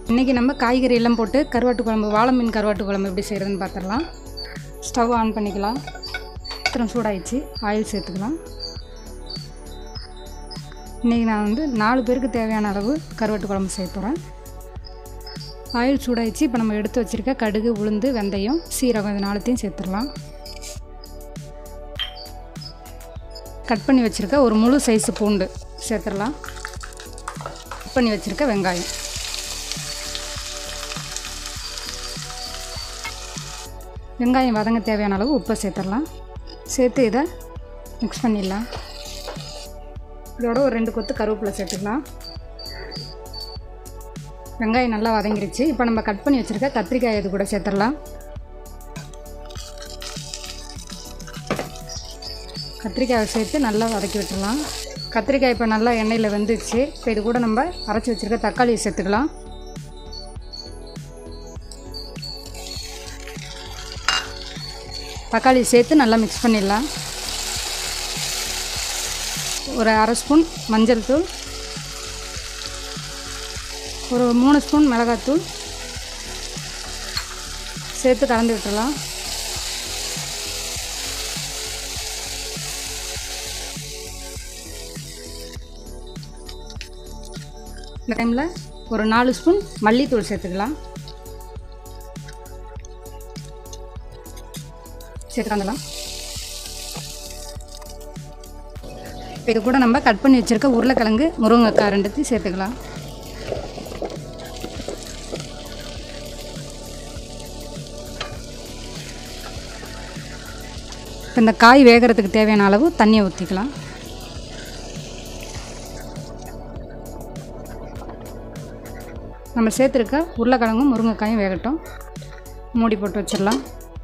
இன்றைக்கி நம்ம காய்கறி எல்லாம் போட்டு கருவாட்டு குழம்பு வாழை மீன் கருவாட்டு குழம்பு எப்படி செய்கிறதுன்னு பார்த்துடலாம் ஸ்டவ் ஆன் பண்ணிக்கலாம் பாத்திரம் சூடாயிடுச்சு ஆயில் சேர்த்துக்கலாம் இன்றைக்கி நான் வந்து நாலு பேருக்கு தேவையான அளவு கருவாட்டு குழம்பு செய்ய போகிறேன் ஆயில் சூடாயிடுச்சு இப்போ நம்ம எடுத்து வச்சுருக்க கடுகு உளுந்து வெந்தயம் சீரகம் இது நாலுத்தையும் சேர்த்துடலாம் கட் பண்ணி வச்சுருக்க ஒரு முழு சைஸு பூண்டு சேர்த்துடலாம் கட் பண்ணி வச்சுருக்க வெங்காயம் வெங்காயம் வதங்க தேவையான அளவு உப்பை சேர்த்துடலாம் சேர்த்து இதை மிக்ஸ் பண்ணிடலாம் இதோட ஒரு ரெண்டு கொத்து கருவேப்பிலை சேர்த்துக்கலாம் வெங்காயம் நல்லா வதங்கிருச்சு இப்போ நம்ம கட் பண்ணி வச்சுருக்க கத்திரிக்காய் இது கூட சேர்த்துடலாம் கத்திரிக்காயை சேர்த்து நல்லா வதக்கி விட்டுடலாம் கத்திரிக்காய் இப்போ நல்லா எண்ணெயில் வெந்துச்சு இப்போ இது கூட நம்ம அரைச்சி வச்சுருக்க தக்காளியை சேர்த்துக்கலாம் தக்காளி சேர்த்து நல்லா மிக்ஸ் பண்ணிடலாம் ஒரு அரை ஸ்பூன் மஞ்சள் தூள் ஒரு மூணு ஸ்பூன் மிளகாத்தூள் சேர்த்து கலந்து விட்டுடலாம் இந்த டைமில் ஒரு நாலு ஸ்பூன் மல்லித்தூள் சேர்த்துக்கலாம் சேர்த்து கலந்துலாம் இப்போ இது கூட நம்ம கட் பண்ணி வச்சுருக்க உருளைக்கிழங்கு முருங்கைக்காய் ரெண்டுத்தையும் சேர்த்துக்கலாம் இப்போ இந்த காய் வேகிறதுக்கு தேவையான அளவு தண்ணியை ஊற்றிக்கலாம் நம்ம சேர்த்துருக்க உருளைக்கிழங்கும் முருங்கைக்காயும் வேகட்டும் மூடி போட்டு வச்சிடலாம்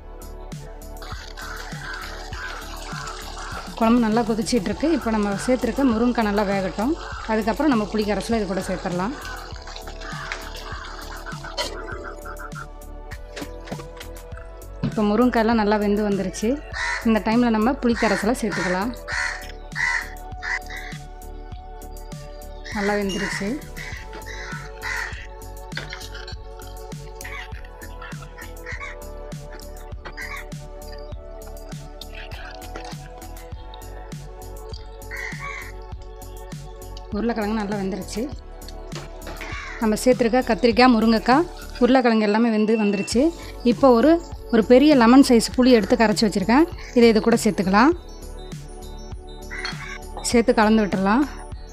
குழம்பு நல்லா கொதிச்சிட்டு இருக்கு இப்போ நம்ம சேர்த்துருக்க முருங்கைக்காய் நல்லா வேகட்டும் அதுக்கப்புறம் நம்ம புளி கரைசலை இது கூட சேர்த்துடலாம் இப்போ முருங்கைக்காயெல்லாம் நல்லா வெந்து வந்துருச்சு இந்த டைமில் நம்ம புளி கரைசலை சேர்த்துக்கலாம் நல்லா வெந்துருச்சு உருளைக்கிழங்கு நல்லா வெந்துருச்சு நம்ம சேர்த்துருக்க கத்திரிக்காய் முருங்கைக்காய் உருளைக்கிழங்கு எல்லாமே வெந்து வந்துருச்சு இப்போ ஒரு ஒரு பெரிய லெமன் சைஸ் புளி எடுத்து கரைச்சி வச்சுருக்கேன் இதை இது கூட சேர்த்துக்கலாம் சேர்த்து கலந்து விட்டுடலாம்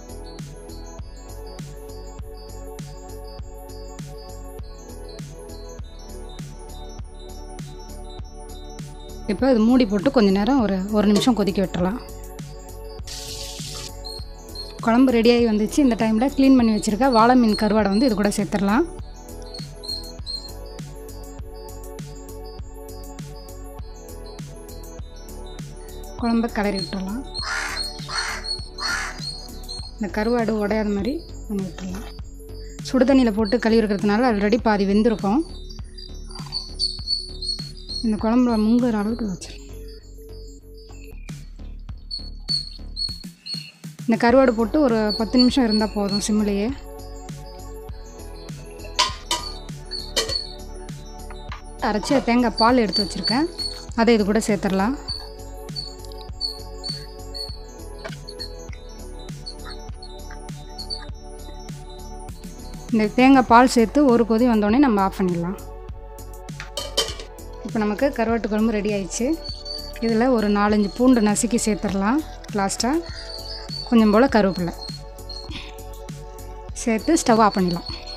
இப்போ இது மூடி போட்டு கொஞ்ச நேரம் ஒரு ஒரு நிமிஷம் கொதிக்க விட்டுறலாம் குழம்பு ரெடியாகி வந்துச்சு இந்த டைமில் க்ளீன் பண்ணி வச்சுருக்க வாழை மீன் கருவாடை வந்து இது கூட சேர்த்துடலாம் குழம்ப கிளறி விட்டுடலாம் இந்த கருவாடு உடையாத மாதிரி பண்ணி விட்டுடலாம் சுடு தண்ணியில் போட்டு கழுவி இருக்கிறதுனால ஆல்ரெடி பாதி வெந்திருக்கும் இந்த குழம்புல முங்குற அளவுக்கு வச்சிடலாம் இந்த கருவாடு போட்டு ஒரு பத்து நிமிஷம் இருந்தால் போதும் சிம்மிலேயே அரைச்சி தேங்காய் பால் எடுத்து வச்சுருக்கேன் அதை இது கூட சேர்த்துடலாம் இந்த தேங்காய் பால் சேர்த்து ஒரு கொதி வந்தோடனே நம்ம ஆஃப் பண்ணிடலாம் இப்போ நமக்கு கருவாட்டு குழம்பு ரெடி ஆயிடுச்சு இதில் ஒரு நாலஞ்சு பூண்டு நசுக்கி சேர்த்துடலாம் லாஸ்ட்டாக கொஞ்சம் போல் கருவேப்பிலை சேர்த்து ஸ்டவ் ஆஃப் பண்ணிடலாம்